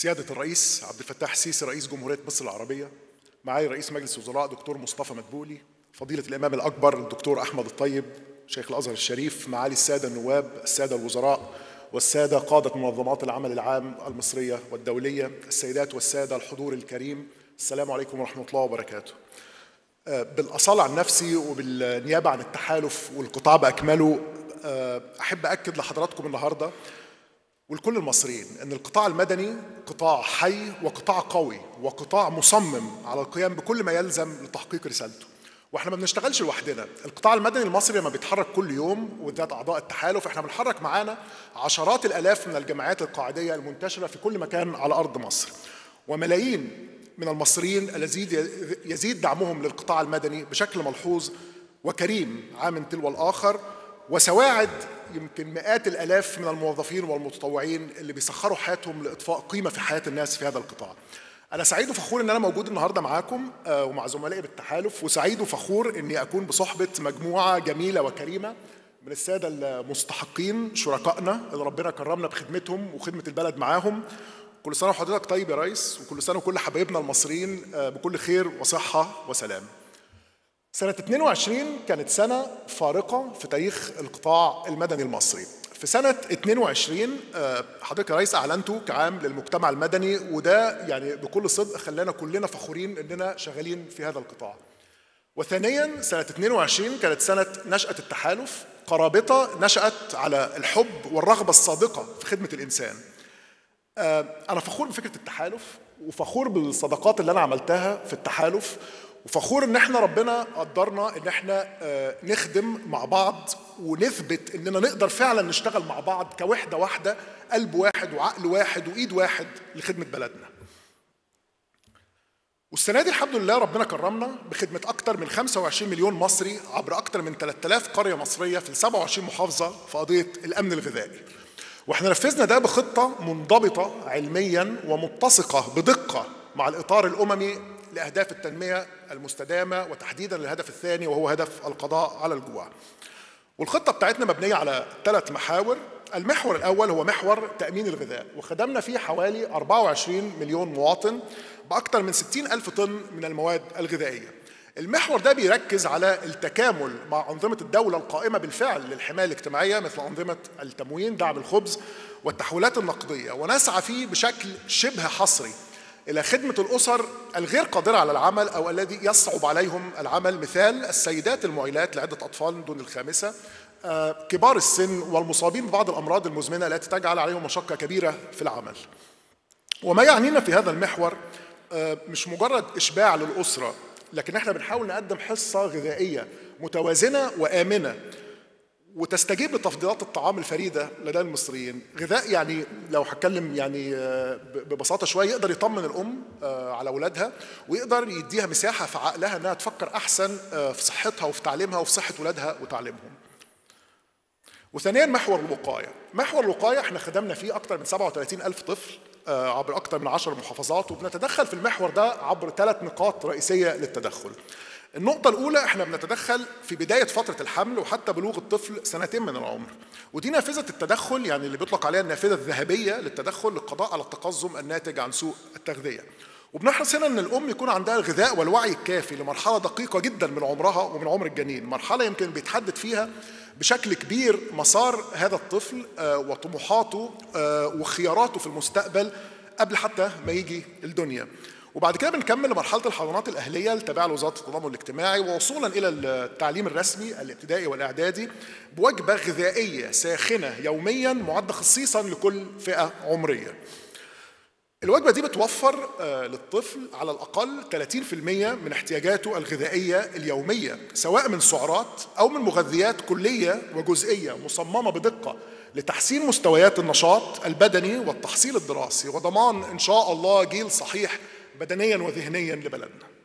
سيادة الرئيس عبد الفتاح السيسي رئيس جمهورية مصر العربية معالي رئيس مجلس الوزراء دكتور مصطفى مدبولي فضيلة الإمام الأكبر الدكتور أحمد الطيب شيخ الأزهر الشريف معالي السادة النواب السادة الوزراء والسادة قادة منظمات العمل العام المصرية والدولية السيدات والسادة الحضور الكريم السلام عليكم ورحمة الله وبركاته بالأصالة عن نفسي وبالنيابة عن التحالف والقطاع بأكمله أحب أكد لحضراتكم النهاردة ولكل المصريين ان القطاع المدني قطاع حي وقطاع قوي وقطاع مصمم على القيام بكل ما يلزم لتحقيق رسالته واحنا ما بنشتغلش لوحدنا القطاع المدني المصري لما بيتحرك كل يوم وذات اعضاء التحالف احنا بنحرك معانا عشرات الالاف من الجمعيات القاعديه المنتشره في كل مكان على ارض مصر وملايين من المصريين الذين يزيد دعمهم للقطاع المدني بشكل ملحوظ وكريم عام تلو الاخر وسواعد يمكن مئات الالاف من الموظفين والمتطوعين اللي بيسخروا حياتهم لاضفاء قيمه في حياه الناس في هذا القطاع. انا سعيد وفخور ان انا موجود النهارده معاكم ومع زملائي بالتحالف وسعيد وفخور اني اكون بصحبه مجموعه جميله وكريمه من الساده المستحقين شركائنا اللي ربنا كرمنا بخدمتهم وخدمه البلد معاهم. كل سنه وحضرتك طيب يا ريس وكل سنه وكل حبايبنا المصريين بكل خير وصحه وسلام. سنة 22 كانت سنة فارقة في تاريخ القطاع المدني المصري. في سنة 22 حضرتك يا ريس أعلنته كعام للمجتمع المدني وده يعني بكل صدق خلانا كلنا فخورين إننا شغالين في هذا القطاع. وثانيا سنة 22 كانت سنة نشأة التحالف قرابطة نشأت على الحب والرغبة الصادقة في خدمة الإنسان. أنا فخور بفكرة التحالف وفخور بالصداقات اللي أنا عملتها في التحالف وفخور ان احنا ربنا قدرنا ان احنا نخدم مع بعض ونثبت اننا نقدر فعلا نشتغل مع بعض كوحده واحده قلب واحد وعقل واحد وايد واحد لخدمه بلدنا. والسنه دي الحمد لله ربنا كرمنا بخدمه اكثر من 25 مليون مصري عبر اكثر من 3000 قريه مصريه في 27 محافظه في قضيه الامن الغذائي. واحنا نفذنا ده بخطه منضبطه علميا ومتسقه بدقه مع الاطار الاممي لاهداف التنميه المستدامه وتحديدا الهدف الثاني وهو هدف القضاء على الجوع. والخطه بتاعتنا مبنيه على ثلاث محاور، المحور الاول هو محور تامين الغذاء وخدمنا فيه حوالي 24 مليون مواطن باكثر من 60 الف طن من المواد الغذائيه. المحور ده بيركز على التكامل مع أنظمة الدولة القائمة بالفعل للحماية الاجتماعية مثل أنظمة التموين دعم الخبز والتحويلات النقدية ونسعى فيه بشكل شبه حصري إلى خدمة الأسر الغير قادرة على العمل أو الذي يصعب عليهم العمل مثال السيدات المعيلات لعدة أطفال دون الخامسة كبار السن والمصابين ببعض الأمراض المزمنة التي تجعل عليهم مشقة كبيرة في العمل وما يعنينا في هذا المحور مش مجرد إشباع للأسرة لكن احنا بنحاول نقدم حصة غذائية متوازنة وآمنة وتستجيب لتفضيلات الطعام الفريدة لدى المصريين غذاء يعني لو هتكلم يعني ببساطة شوية يقدر يطمن الأم على أولادها ويقدر يديها مساحة في عقلها أنها تفكر أحسن في صحتها وفي تعليمها وفي صحة أولادها وتعليمهم وثانيا محور الوقاية محور الوقاية احنا خدمنا فيه أكثر من 37 ألف طفل عبر أكثر من 10 محافظات وبنتدخل في المحور ده عبر ثلاث نقاط رئيسية للتدخل النقطة الأولى احنا بنتدخل في بداية فترة الحمل وحتى بلوغ الطفل سنتين من العمر ودي نافذة التدخل يعني اللي بيطلق عليها النافذة الذهبية للتدخل للقضاء على التقزم الناتج عن سوء التغذية وبنحرص هنا ان الام يكون عندها الغذاء والوعي الكافي لمرحله دقيقه جدا من عمرها ومن عمر الجنين مرحله يمكن بيتحدد فيها بشكل كبير مسار هذا الطفل وطموحاته وخياراته في المستقبل قبل حتى ما يجي الدنيا وبعد كده بنكمل لمرحله الحضانات الاهليه التابعه لوزاره التضامن الاجتماعي ووصولا الى التعليم الرسمي الابتدائي والاعدادي بوجبه غذائيه ساخنه يوميا معده خصيصا لكل فئه عمريه. الوجبة دي بتوفر للطفل على الأقل 30% من احتياجاته الغذائية اليومية سواء من سعرات أو من مغذيات كلية وجزئية مصممة بدقة لتحسين مستويات النشاط البدني والتحصيل الدراسي وضمان إن شاء الله جيل صحيح بدنيا وذهنيا لبلدنا